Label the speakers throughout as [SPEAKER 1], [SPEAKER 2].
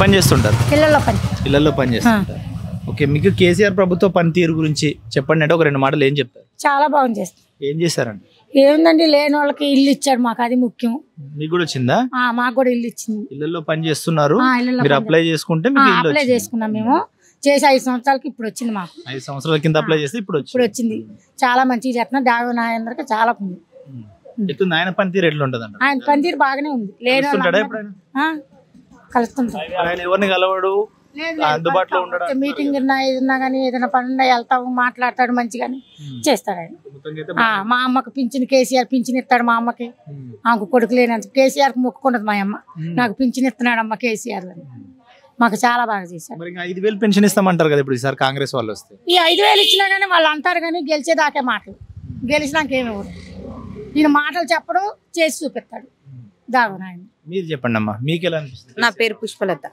[SPEAKER 1] పని చేస్తుంటారు
[SPEAKER 2] పిల్లల పని
[SPEAKER 1] ఇళ్లలో పని చేస్తుంటారు ఓకే మీకు కేసీఆర్ ప్రభుత్వ పనితీరు గురించి చెప్పండి అంటే ఒక రెండు మాటలు ఏం చెప్తారు
[SPEAKER 2] చాలా బాగుంది చేస్తుంది
[SPEAKER 1] ఏం చేశారండి
[SPEAKER 2] ఏముందండి లేని వాళ్ళకి ఇల్లు ఇచ్చాడు మాకు అది ముఖ్యం
[SPEAKER 1] మీకు కూడా వచ్చిందా
[SPEAKER 2] ఆ, మాకు కూడా ఇల్లు ఇచ్చింది
[SPEAKER 1] ఇళ్లలో పని చేస్తున్నారు
[SPEAKER 2] ఆ, ఇళ్ళల్లో
[SPEAKER 1] మీరు
[SPEAKER 2] పని
[SPEAKER 1] అప్లై చేసుకుంటే
[SPEAKER 2] ఆ,
[SPEAKER 1] మీకు ఇల్లు
[SPEAKER 2] అప్లై
[SPEAKER 1] వచ్చింది.
[SPEAKER 2] చేసుకున్నాం మేము చేసి ఐదు సంవత్సరాలకి ఇప్పుడు వచ్చింది మాకు
[SPEAKER 1] ఐదు సంవత్సరాల కింద అప్లై చేస్తే ఇప్పుడు
[SPEAKER 2] ఇప్పుడు
[SPEAKER 1] వచ్చింది
[SPEAKER 2] వచ్చింది చాలా మంచిగా చేస్తున్నా డావి నాయందరికి చాలా ఉంది
[SPEAKER 1] ఎట్లుంది ఆయన పనితీరు ఎట్లా ఉంటదంట
[SPEAKER 2] ఆయన పనితీరు బాగానే ఉంది లేని
[SPEAKER 1] కలుస్తుంటాడా
[SPEAKER 2] వాళ్ళందరూ-
[SPEAKER 1] ఎప్పుడైనా
[SPEAKER 2] ఆ, కలుస్తుంటాం
[SPEAKER 1] ఆయన ఎవరిని కలవడు అందుబాటులో ఉండడం
[SPEAKER 2] మీటింగ్ ఉన్నా ఏదన్నా కానీ ఏదైనా పని ఉన్నా వెళ్తాము మాట్లాడతాడు మంచిగాని చేస్తాడు ఆయన
[SPEAKER 1] మొత్తంగా అయితే
[SPEAKER 2] ఆ, మా అమ్మకి పింఛన్ కేసీఆర్ పింఛన్ ఇస్తాడు మా అమ్మకి
[SPEAKER 1] ఉమ్.
[SPEAKER 2] ఆమెకు కొడుకు లేనంత కేసీఆర్ మొక్కుకుంటది మా అమ్మ నాకు పింఛన్ ఇస్తున్నాడు అమ్మ కేసీఆర్ అని మాకు చాలా బాగా చేశారు
[SPEAKER 1] మరి ఇంకా ఐదు వేలు పెన్షన్ ఇస్తామంటారు కదా ఇప్పుడు ఈసారి కాంగ్రెస్ వాళ్ళు వస్తే
[SPEAKER 2] ఈ ఐదు వేలు ఇచ్చినా కానీ వాళ్ళు అంటారు కానీ గెలిచేదాకే మాటలు గెలిచినాక ఏమి ఇవ్వరు ఈయన మాటలు చెప్పడం చేసి చూపిస్తాడు దాగు ఆయన
[SPEAKER 1] మీరు చెప్పండి అమ్మా మీకు ఎలా అనిపిస్తుంది
[SPEAKER 3] నా పేరు పుష్పలత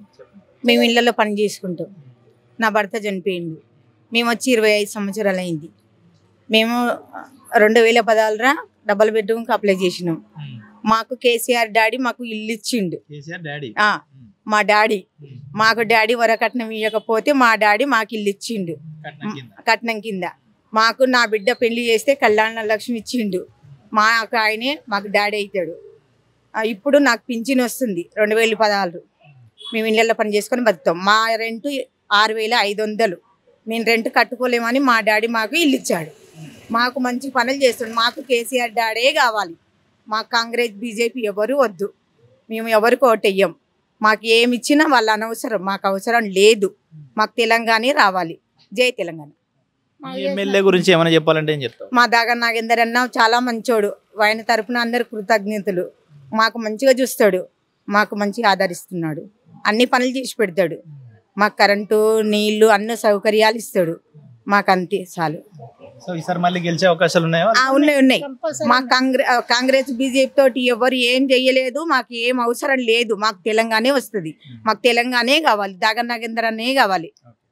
[SPEAKER 3] మేము ఇళ్ళలో పని చేసుకుంటాం నా భర్త చనిపోయిండు మేము వచ్చి ఇరవై ఐదు సంవత్సరాలు అయింది మేము రెండు వేల పదాలరా డబల్ బెడ్రూమ్కి అప్లై చేసినాం మాకు కేసీఆర్ డాడీ మాకు ఇల్లు ఇచ్చిండు
[SPEAKER 1] కేసీఆర్ డాడీ
[SPEAKER 3] ఆ, మా డాడీ మాకు డాడీ వరకట్నం ఇవ్వకపోతే మా డాడీ మాకు ఇల్లు ఇచ్చిండు
[SPEAKER 1] కట్నం కింద.
[SPEAKER 3] కట్నం కింద మాకు నా బిడ్డ పెళ్లి చేస్తే కళ్యాణ లక్ష్మి ఇచ్చిండు మాకు ఆయనే మాకు డాడీ అవుతాడు ఆ, ఇప్పుడు నాకు పింఛన్ వస్తుంది రెండు వేల పదహారు మేము ఇళ్ళల్లో పని చేసుకొని బతుకుతాం మా రెంట్ ఆరు వేల ఐదు వందలు మేము రెంట్ కట్టుకోలేమని మా డాడీ మాకు ఇల్లు ఇచ్చాడు మాకు మంచి పనులు చేస్తుండు మాకు కేసీఆర్ డాడే కావాలి మాకు కాంగ్రెస్ బీజేపీ ఎవరు వద్దు మేము ఎవరికి ఓటెయ్యం మాకు ఏమి ఇచ్చినా వాళ్ళ అనవసరం మాకు అవసరం లేదు మాకు తెలంగాణ రావాలి జై తెలంగాణ
[SPEAKER 1] మీ ఎమ్మెల్యే గురించి ఏమైనా చెప్పాలంటే ఏం చెప్తావు
[SPEAKER 3] మా దాగా నాగేందర్ అన్న చాలా మంచోడు ఆయన తరపున అందరు కృతజ్ఞతలు మాకు మంచిగా చూస్తాడు మాకు మంచిగా ఆదరిస్తున్నాడు అన్ని పనులు చేసి పెడతాడు మాకు కరెంటు నీళ్లు అన్ని సౌకర్యాలు ఇస్తాడు మాకు అంతే చాలు
[SPEAKER 1] సో ఈసారి మళ్ళీ గెలిచే అవకాశాలు ఉన్నాయా
[SPEAKER 3] ఆ, ఉన్నాయి ఉన్నాయి మా కాంగ్రెస్ కాంగ్రెస్ బీజేపీ తోటి ఎవరు ఏం చెయ్యలేదు మాకు ఏం అవసరం లేదు మాకు తెలంగాణే వస్తుంది మాకు తెలంగాణే కావాలి దాగా నాగేందర్ అన్నే కావాలి